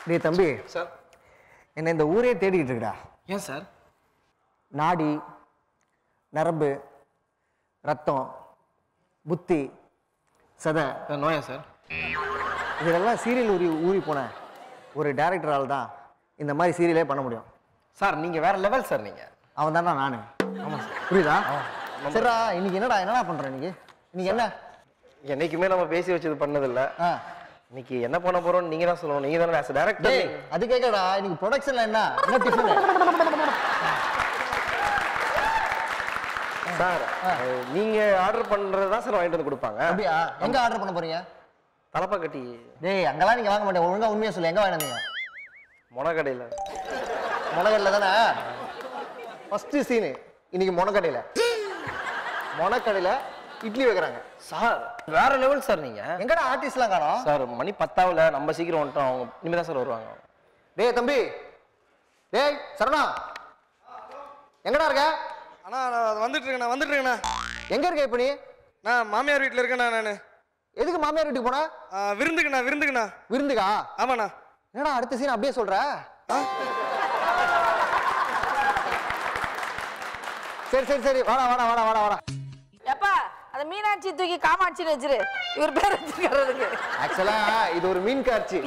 டேய் தம்பி சார் என்ன இந்த ஊரே தேடிக்கிட்டு இருக்குடா ஏன் சார் நாடி நரம்பு ரத்தம் புத்தி சதை நோயா சார் இதெல்லாம் சீரியல் ஊறி ஊறி போன ஒரு டேரக்டரால் தான் இந்த மாதிரி சீரியலே பண்ண முடியும் சார் நீங்க வேற லெவல் சார் நீங்க அவன் தானே நானு புரியுதா சரிடா இன்னைக்கு என்னடா என்னடா பண்ற இன்னைக்கு இன்னைக்கு என்ன என்னைக்குமே நம்ம பேசி வச்சது பண்ணதில்ல ஆ இன்னைக்கு என்ன பண்ண போறோம்னு நீங்க தான் சொல்லணும் நீங்க தானே டேரக்டர் டேய் அது கேட்கடா இன்னைக்கு ப்ரொடக்ஷன்ல என்ன என்ன டிஃபன் சார் அஹ், நீங்க ஆர்டர் பண்றது தான் சார் வாங்கிட்டு வந்து கொடுப்பாங்க அப்படியா எங்க ஆர்டர் பண்ண போறீங்க தலப்பா கட்டி டேய் அங்கெல்லாம் நீங்க வாங்க மாட்டீங்க ஒழுங்கா உண்மையா சொல்லு எங்க வாங்கினீங்க மொனக்கடையில முனகல்ல தானே ஃபர்ஸ்ட் சீனு இன்னைக்கு முனக்கடையில முனக்கடையில இட்லி வைக்கிறாங்க சார் வேற லெவல் சார் நீங்க எங்கடா ஆர்டிஸ்ட்லாம் காணோம் சார் மணி பத்தாவல நம்ம சீக்கிரம் வந்துட்டோம் அவங்க இனிமே தான் சார் வருவாங்க டேய் தம்பி டேய் சரணா எங்கடா இருக்க அண்ணா நான் வந்துட்டு இருக்கேண்ணா வந்துட்டு இருக்கேண்ணா எங்க இருக்க இப்ப நீ நான் மாமியார் வீட்டில் இருக்கேண்ணா நான் எதுக்கு மாமியார் வீட்டுக்கு போன விருந்துக்குண்ணா விருந்துக்குண்ணா விருந்துக்கா ஆமாண்ணா என்னடா அடுத்த சீன் அப்படியே சொல்ற சரி சரி சரி வாடா வாடா வாடா வாடா வாடா எப்பா அந்த மீனாட்சி தூக்கி காமாட்சின்னு வச்சிரு இவர் பேர் வச்சுக்கிறதுக்கு ஆக்சுவலா இது ஒரு மீன் காட்சி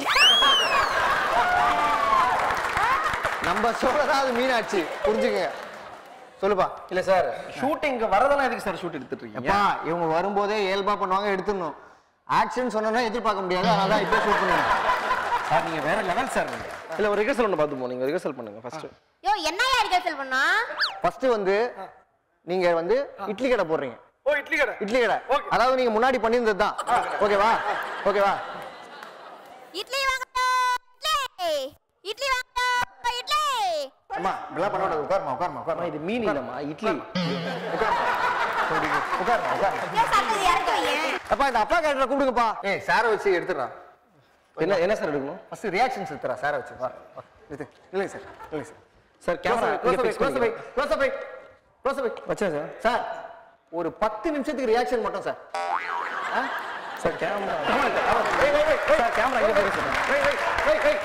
நம்ம சொல்றதா அது மீனாட்சி புரிஞ்சுங்க சொல்லுப்பா இல்ல சார் ஷூட்டிங்க்கு வரதெல்லாம் எதுக்கு சார் ஷூட் எடுத்துட்டு இருக்கீங்க எப்பா இவங்க வரும்போதே இயல்பா பண்ணுவாங்க எடுத்துடணும் ஆக்ஷன் சொன்னா எதிர்பார்க்க முடியாது அதனால தான் இப்போ ஷூட் பண்ணுங்க சார் நீங்க வேற லெவல் சார் நீங்க இல்ல ஒரு ரிகர்சல் ஒன்று பார்த்து போனீங்க ரிகர்சல் பண்ணுங்க ஃபர்ஸ்ட் யோ என்னையா ரிகர்சல் பண்ணா ஃபர்ஸ்ட் வந்து நீங்க வந்து இட்லி கடை போடுறீங்க ஓ இட்லி கடை இட்லி கடை Okay. அதாவது நீங்க முன்னாடி பண்ணியிருந்தது தான் ஓகேவா ஓகேவா இட்லி வாங்க இட்லி இட்லி வாங்க இட்லி அம்மா இப்படிலாம் பண்ண கூடாது உட்காருமா உட்காருமா உட்காருமா இது மீன் இல்லம்மா இட்லி உட்காருமா உட்காருமா ஏன் சாப்பிட்டது இறக்கி வையேன் அப்பா இந்த அப்பா கேட்டரை கூப்பிடுங்கப்பா ஏய் சாரை வச்சு எடுத்துடுறா என்ன என்ன சார் எடுக்கணும் ஃபர்ஸ்ட் ரியாக்ஷன்ஸ் எடுத்துறா சாரை வச்சு வா வா. இது இல்லைங்க சார் இல்லைங்க sir sir camera camera close up close up close up close up வச்சேன் சார் சார் ஒரு பத்து நிமிஷத்துக்கு ரியாக்ஷன் மட்டும் சார் சார் கேமரா வெய், வெய், வெய், வெய். சார் கேமரா இங்க போயிருக்கு சார் வெய், வெய், வெய், வெய்.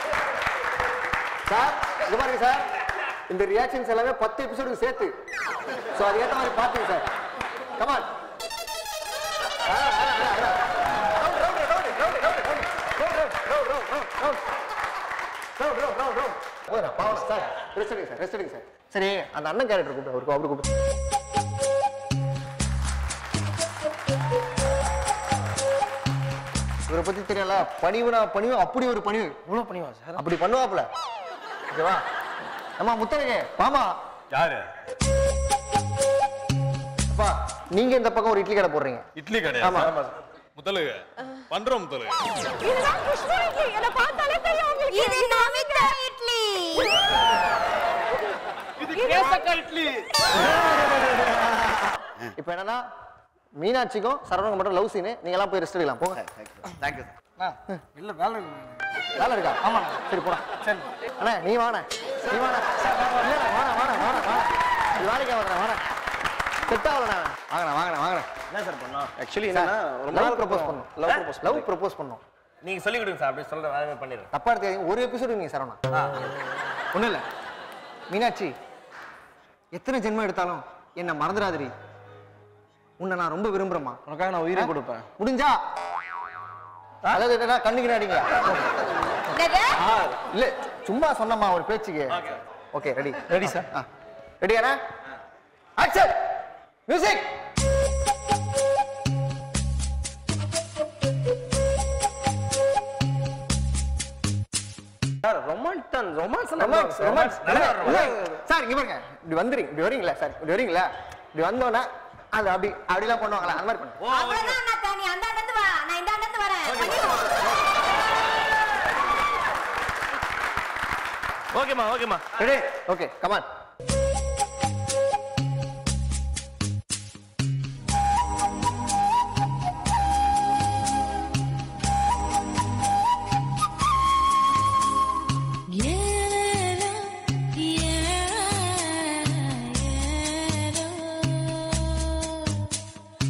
சார் இது பாருங்க சார் இந்த ரியாக்ஷன்ஸ் எல்லாமே பத்து எபிசோடுக்கு சேர்த்து ஸோ அது ஏற்ற மாதிரி பார்த்துங்க சார் கமான் சரி அந்த அண்ணன் கேரக்டர் கூப்பிட்டு அவருக்கு அவரு கூப்பிட்டு இவரை பத்தி தெரியல பணிவுனா பணிவு அப்படி ஒரு பணிவு இவ்வளவு பண்ணிவா சார் அப்படி பண்ணுவாப்புல ஓகேவா அம்மா முத்தரங்க வாமா யாரு அப்பா நீங்க இந்த பக்கம் ஒரு இட்லி கடை போடுறீங்க இட்லி ஆமா கிடையாது ஆமா முதலுக பண்றோம் முதலுக இதுதான் கிருஷ்ண இட்லி என்ன பார்த்தாலே தெரியும் உங்களுக்கு இது நமிதா இட்லி இப்போ என்னன்னா மீனாட்சிக்கும் சரவணங்க மட்டும் லவ் சீனு நீங்க எல்லாம் போய் ரெஸ்ட் எடுக்கலாம் போங்க தேங்க்யூ இல்ல வேலை வேலை இருக்கா ஆமா சரி போடா சரி அண்ணா நீ வாண்ணே நீ வாண்ணே இல்லைண்ணா வாண்ணே வாண்ணே வாண்ணே வாண்ணே நீ வேலைக்கா வரண்ணே வாண்ணே செட் ஆகலண்ணா வாங்கண்ணா வாங்கண்ணா வாங்கண்ணா என்ன சார் பண்ணோம் ஆக்சுவலி என்னன்னா ரொம்ப லவ் நாள் ப்ரப்போஸ் ப்ரப்போஸ் பண்ணோம் லவ் ப்ரப்போஸ் லவ் ப்ரப்போஸ் பண்ணோம் நீங்க சொல்லி கொடுங்க சார் அப்படி சொல்ற வேலை பண்ணிடுறேன் தப்பா எடுத்துக்காதீங்க ஒரு எபிசோடு நீங்க சரவணா ஒண்ணும் இல்ல மீனாட்சி எத்தனை ஜென்மம் எடுத்தாலும் என்ன மறந்துடாதடி உன்னை நான் ரொம்ப விரும்புறேம்மா உனக்காக நான் உயிரை கொடுப்பேன் முடிஞ்சா அதாவது என்னன்னா கண்ணுக்கு நாடிங்க என்னது இல்ல சும்மா சொன்னம்மா ஒரு பேச்சுக்கு ஓகே ரெடி ரெடி சார் ரெடியாண்ணா ஆக்சன் மியூசிக் சார் ரொமான்டன் ரொமான்ஸ் ரொமான்ஸ் ரொமான்ஸ் சார் இங்க பாருங்க இப்படி வந்துறீங்க இப்படி வரீங்களா சார் இப்படி வரீங்களா இப்படி வந்தோன்னே அது அப்படி அப்படிலாம் பண்ணுவாங்களா அந்த மாதிரி பண்ணுங்க அவ்வளவுதான் அண்ணா நீ அந்த ஆண்டு வா நான் இந்த ஆண்டு வரேன் பண்ணிடுவோம். ஓகேமா ஓகேமா ரெடி ஓகே கமான்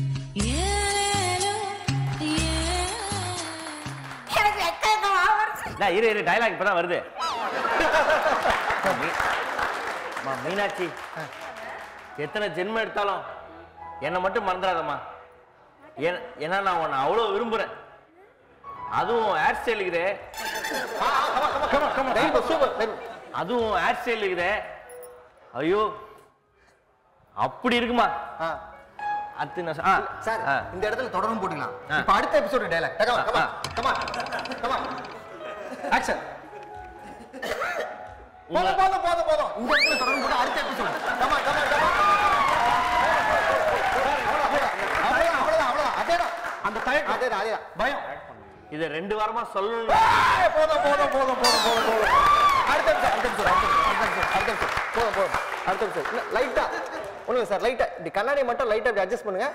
எனக்கு வெக்க வெக்கமா வருது டா, இரு இரு டைலாக் இப்பதான் வருது மீ- அம்மா, மீனாட்சி எத்தனை ஜென்மம் எடுத்தாலும் என்னை மட்டும் மறந்துடாதம்மா ஏன் ஏன்னா நான் உன்னை அவ்வளோ விரும்புறேன் அதுவும் ஹேர் ஸ்டைல் இருக்குதே வெரி குட் சூப்பர் வெரி அதுவும் ஹேர் ஸ்டைல் இருக்குதே ஐயோ அப்படி இருக்குமா ஆ அது நான் சொ- ஆ, சார் ஆ. இந்த இடத்துல தொடர்ந்து போட்டுக்கலாம் ஆ. இப்போ அடுத்த episode dialogue comma comma comma comma action போதும் போதும் போதும் போதும் இந்த இடத்துல தொடர்ந்து போட்டு அடுத்த எபிசோட் கமா கமா கமா அவ்வளவுதான் அவ்வளவுதான் அவ்வளவுதான் அதேதான் அந்த தயக்கம் அதேதான் அதேதான் பயம் இதை ரெண்டு வாரமா சொல்லணும் ஏய், போதும் போதும் போதும் போதும் போதும் போதும் அடுத்த episode, அடுத்த episode, அடுத்த episode, அடுத்த episode, அடுத்த episode. போதும் போதும் அடுத்த episode. இல்ல லைட்டா ஒண்ணும் இல்ல சார் லைட்டா இப்படி கண்ணாடி மட்டும் லைட்டா இப்படி அட்ஜஸ்ட் பண்ணுங்க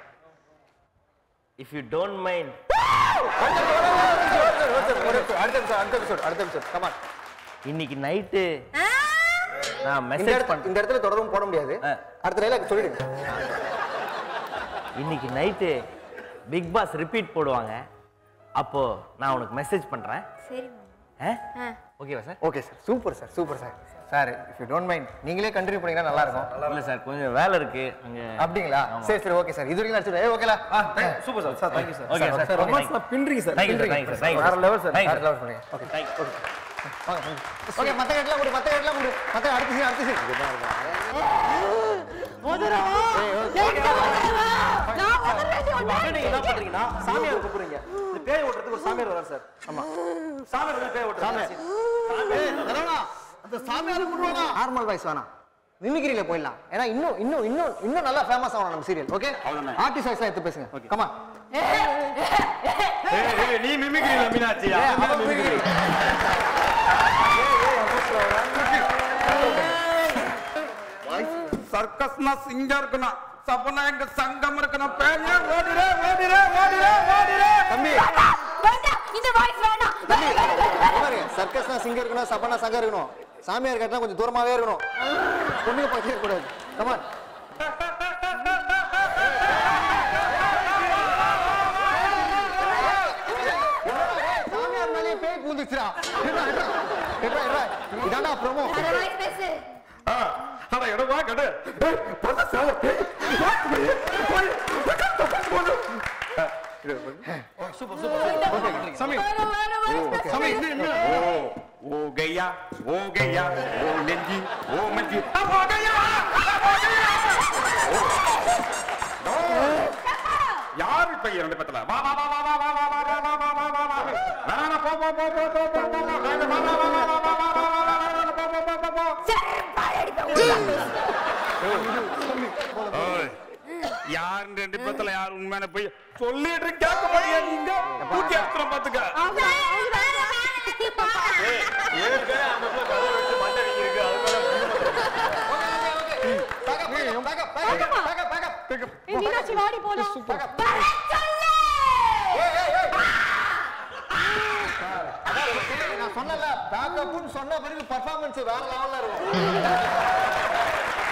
இஃப் யூ டோன்ட் மைண்ட் அடுத்த episode, அடுத்த episode, அடுத்த episode, அடுத்த episode. Come on. இன்னைக்கு நைட்டு நான் இந்த மெசேஜ் இடத்துல பண்ண இந்த இடத்துல தொடரும் போட முடியாது ஆ. அடுத்த டைலாக் சொல்லிடுங்க இன்னைக்கு நைட்டு பிக் பாஸ் ரிப்பீட் போடுவாங்க அப்போ நான் உனக்கு மெசேஜ் பண்றேன் சரி ஓகேவா sir okay sir super sir super sir sir if you don't mind நீங்களே கண்டினியூ பண்ணீங்கன்னா நல்லா இருக்கும் இல்ல சார் கொஞ்சம் வேலை இருக்கு அங்க அப்படிங்களா சரி சரி ஓகே சார் இது வரைக்கும் நடிச்சிடு ஏ ஓகேலா super sir sir thank you sir okay sir ரொமான்ஸ்ல பின்றீங்க sir thank you sir thank you sir thank you வேற லெவல் சார் Thank you, வேற லெவல் பண்ணுங்க ஓகே ஓகே ஓகே மத்த கேட்லாம் கொடு மத்த கேட்லாம் கொடு மத்த அடுத்த சீன் அடுத்த சீன் நீங்க என்ன பண்றீங்கன்னா சாமியார் கூப்பிடுறீங்க இந்த பேய் ஓட்டுறதுக்கு ஒரு சாமியார் வரார் சார் ஆமா சாமியார் வந்து பேய் ஓட்டுறாரு அந்த சாமியார் கூடுவானா நார்மல் வாய்ஸ் வேணாம் மிமிக்ரியில போயிடலாம் ஏன்னா இன்னும் இன்னும் இன்னும் இன்னும் நல்லா ஃபேமஸ் ஆகணும் நம்ம சீரியல் ஓகே ஆர்டிஸ்ட் வாய்ஸ்லாம் எடுத்து பேசுங்க கமா நீ மிமிக்ரி மீனாட்சி சர்க்கஸ்னா சிங்கம் இருக்கணும் சப்பனா எங்க சங்கம் இருக்கணும் பேங்க ஓடிரே ஓடிரே ஓடிரே ஓடிரே தம்பி வேண்டாம் இந்த வாய்ஸ் வேண்டாம் பாருங்க சர்க்கஸ்னா சிங்கர் இருக்கணும் சப்பனா சங்கம் இருக்கணும் சாமியார் கட்டினா கொஞ்சம் தூரமாவே இருக்கணும் பொண்ணுங்க பக்கவே கூடாது கமான் சாமியார் மேலேயே பேய் பூந்துச்சுடா இருடா, இருடா. இருடா, இருடா. இதான்டா ப்ரோமோ வேற வாய்ஸ் பேசு அட இடவா கடு சாமி வேற வேற வாய்ஸ் பேசு சாமி இது என்ன ஓ ஓ கையா ஓ கையா ஓ நெஞ்சி ஓ மஞ்சி ஓ கையா யாரு இப்ப இரண்டு பத்தல வா வா வா வா வா வா வா வா வா வா வா வா வா வா வேணா போ போ போ போ போ போ போ வா வா வா வா வா வா வா வா வா வா வா போ போ போ போ போ செருப்பால் அடிப்பேன். ஓய் யார் ரெண்டு பத்தல யார் உண்மையான போய் சொல்லிட்டு கேட்க மாட்டியா நீங்க பூட்டி அடிச்சுறோம் பாத்துக்க வேற, வேற, வேற. ஏற்கனவே அந்த இடத்துல கதை வச்சு மண்டை இருக்கு அது மேல மீனாட்சி வாடி போலாம் வர சொல்லு. நான் சொன்னல பேக்கப்னு சொன்ன பிறகு பர்ஃபார்மன்ஸ் வேற லெவல்ல இருக்கும்